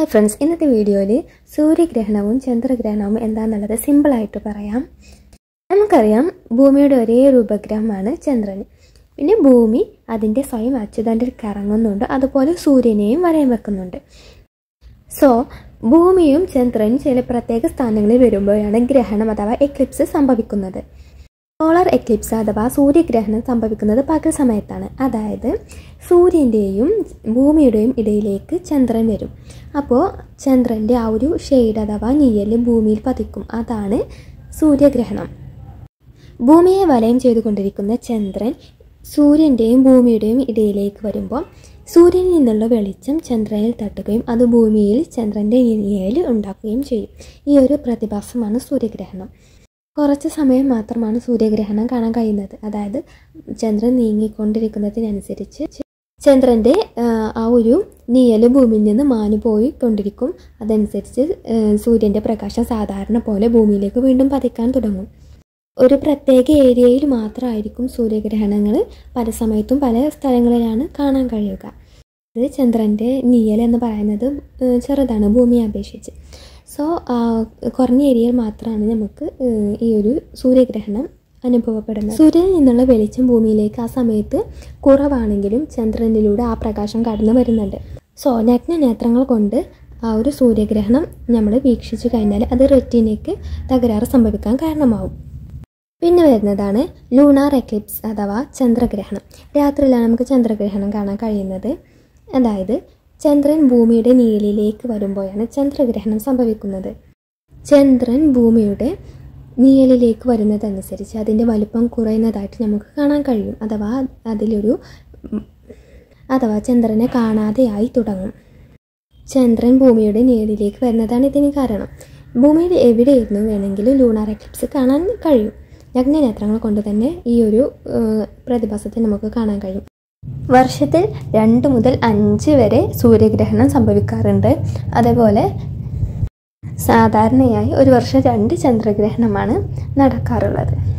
hi friends ഇന്നത്തെ വീഡിയോയിൽ സൂര്യഗ്രഹണവും ചന്ദ്രഗ്രഹണവും എന്താണെന്നുള്ളത് സിമ്പിളായിട്ട് പറയാം നമുക്കറിയാം ഭൂമിയുടെ ഒരേ ഒരു ഉപഗ്രഹമാണ് ചന്ദ്രൻ പിന്നെ ഭൂമി അതിൻ്റെ സ്വയം അച്യുതാൻ്റെ കറങ്ങുന്നുണ്ട് അതുപോലെ സൂര്യനെയും വരയം വെക്കുന്നുണ്ട് സോ ഭൂമിയും ചന്ദ്രനും ചില പ്രത്യേക സ്ഥാനങ്ങളിൽ വരുമ്പോഴാണ് ഗ്രഹണം അഥവാ എക്ലിപ്സ് സംഭവിക്കുന്നത് സോളാർ എക്ലിപ്സ് അഥവാ സൂര്യഗ്രഹണം സംഭവിക്കുന്നത് പകൽ സമയത്താണ് അതായത് സൂര്യൻ്റെയും ഭൂമിയുടെയും ഇടയിലേക്ക് ചന്ദ്രൻ വരും അപ്പോൾ ചന്ദ്രൻ്റെ ആ ഒരു ഷെയ്ഡ് അഥവാ നീയൽ ഭൂമിയിൽ പതിക്കും അതാണ് സൂര്യഗ്രഹണം ഭൂമിയെ വലയം ചെയ്തുകൊണ്ടിരിക്കുന്ന ചന്ദ്രൻ സൂര്യൻ്റെയും ഭൂമിയുടെയും ഇടയിലേക്ക് വരുമ്പോൾ സൂര്യനിൽ നിന്നുള്ള വെളിച്ചം ചന്ദ്രനിൽ തട്ടുകയും അത് ഭൂമിയിൽ ചന്ദ്രൻ്റെ നീയൽ ഉണ്ടാക്കുകയും ചെയ്യും ഈ ഒരു പ്രതിഭാസമാണ് സൂര്യഗ്രഹണം കുറച്ച് സമയം മാത്രമാണ് സൂര്യഗ്രഹണം കാണാൻ കഴിയുന്നത് അതായത് ചന്ദ്രൻ നീങ്ങിക്കൊണ്ടിരിക്കുന്നതിനനുസരിച്ച് ചന്ദ്രൻ്റെ ആ ഒരു നീയൽ ഭൂമിയിൽ നിന്ന് മാഞ്ഞു പോയി കൊണ്ടിരിക്കും അതനുസരിച്ച് സൂര്യൻ്റെ പ്രകാശം സാധാരണ പോലെ ഭൂമിയിലേക്ക് വീണ്ടും പതിക്കാൻ തുടങ്ങും ഒരു പ്രത്യേക ഏരിയയിൽ മാത്രമായിരിക്കും സൂര്യഗ്രഹണങ്ങൾ പല സമയത്തും പല സ്ഥലങ്ങളിലാണ് കാണാൻ കഴിയുക ഇത് ചന്ദ്രൻ്റെ നീയൽ എന്ന് പറയുന്നത് ചെറുതാണ് ഭൂമിയെ അപേക്ഷിച്ച് സോ കുറഞ്ഞ ഏരിയയിൽ മാത്രമാണ് നമുക്ക് ഈ ഒരു സൂര്യഗ്രഹണം അനുഭവപ്പെടുന്നത് സൂര്യനിൽ നിന്നുള്ള വെളിച്ചം ഭൂമിയിലേക്ക് ആ സമയത്ത് കുറവാണെങ്കിലും ചന്ദ്രനിലൂടെ ആ പ്രകാശം കടന്നു വരുന്നുണ്ട് സോ നഗ്ന നേത്രങ്ങൾ കൊണ്ട് ആ ഒരു സൂര്യഗ്രഹണം നമ്മൾ വീക്ഷിച്ചു കഴിഞ്ഞാൽ അത് റെറ്റിനയ്ക്ക് തകരാറ് സംഭവിക്കാൻ കാരണമാവും പിന്നെ വരുന്നതാണ് ലൂണാർ എക്ലിപ്സ് അഥവാ ചന്ദ്രഗ്രഹണം രാത്രിയിലാണ് നമുക്ക് ചന്ദ്രഗ്രഹണം കാണാൻ കഴിയുന്നത് അതായത് ചന്ദ്രൻ ഭൂമിയുടെ നീലിലേക്ക് വരുമ്പോഴാണ് ചന്ദ്രഗ്രഹണം സംഭവിക്കുന്നത് ചന്ദ്രൻ ഭൂമിയുടെ നീയലിലേക്ക് വരുന്നതനുസരിച്ച് അതിൻ്റെ വലുപ്പം കുറയുന്നതായിട്ട് നമുക്ക് കാണാൻ കഴിയും അഥവാ അതിലൊരു അഥവാ ചന്ദ്രനെ കാണാതെയായി തുടങ്ങും ചന്ദ്രൻ ഭൂമിയുടെ നീളിലേക്ക് വരുന്നതാണ് ഇതിന് കാരണം ഭൂമിയുടെ എവിടെയിരുന്നു വേണമെങ്കിലും ലൂണാർ എക്ലിപ്സ് കാണാൻ കഴിയും നഗ്നനേത്രങ്ങൾ കൊണ്ട് തന്നെ ഈ ഒരു പ്രതിഭാസത്തെ നമുക്ക് കാണാൻ കഴിയും വർഷത്തിൽ രണ്ട് മുതൽ അഞ്ച് വരെ സൂര്യഗ്രഹണം സംഭവിക്കാറുണ്ട് അതേപോലെ സാധാരണയായി ഒരു വർഷം രണ്ട് ചന്ദ്രഗ്രഹണമാണ് നടക്കാറുള്ളത്